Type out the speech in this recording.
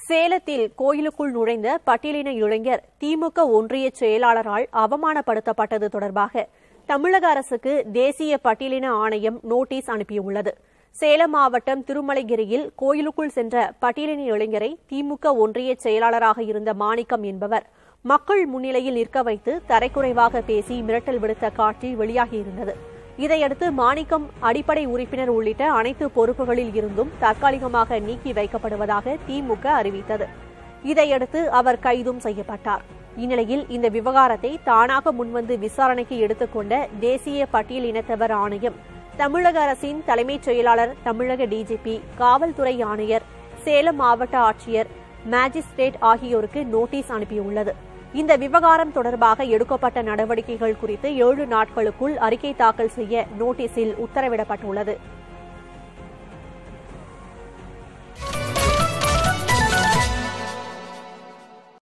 சேலத்தில் கோயிலுக்குள் நுழைந்த பட்டியலின இளைஞர் திமுக ஒன்றிய செயலாளரால் அவமானப்படுத்தப்பட்டது தொடர்பாக தமிழக அரசுக்கு தேசிய பட்டியலின ஆணையம் நோட்டீஸ் அனுப்பியுள்ளது சேலம் மாவட்டம் திருமலைகிரியில் கோயிலுக்குள் சென்ற பட்டியலின இளைஞரை திமுக ஒன்றிய செயலாளராக இருந்த மாணிக்கம் என்பவர் மக்கள் முன்னிலையில் நிற்க வைத்து தரைக்குறைவாக பேசி மிரட்டல் விடுத்த காட்சி வெளியாகியிருந்தது இதையடுத்து மாணிக்கம் அடிப்படை உறுப்பினர் உள்ளிட்ட அனைத்து பொறுப்புகளில் இருந்தும் தற்காலிகமாக நீக்கி வைக்கப்படுவதாக திமுக அறிவித்தது இதையடுத்து அவர் கைதும் செய்யப்பட்டார் இந்நிலையில் இந்த விவகாரத்தை தானாக முன்வந்து விசாரணைக்கு எடுத்துக்கொண்ட தேசிய பட்டியல் இனத்தவர் ஆணையம் தமிழக அரசின் தலைமைச் செயலாளர் தமிழக டிஜிபி காவல்துறை ஆணையர் சேலம் மாவட்ட ஆட்சியர் மேஜிஸ்ட்ரேட் ஆகியோருக்கு நோட்டீஸ் அனுப்பியுள்ளது இந்த விவகாரம் தொடர்பாக எடுக்கப்பட்ட நடவடிக்கைகள் குறித்து ஏழு நாட்களுக்குள் அறிக்கை தாக்கல் செய்ய நோட்டீஸில் உத்தரவிடப்பட்டுள்ளது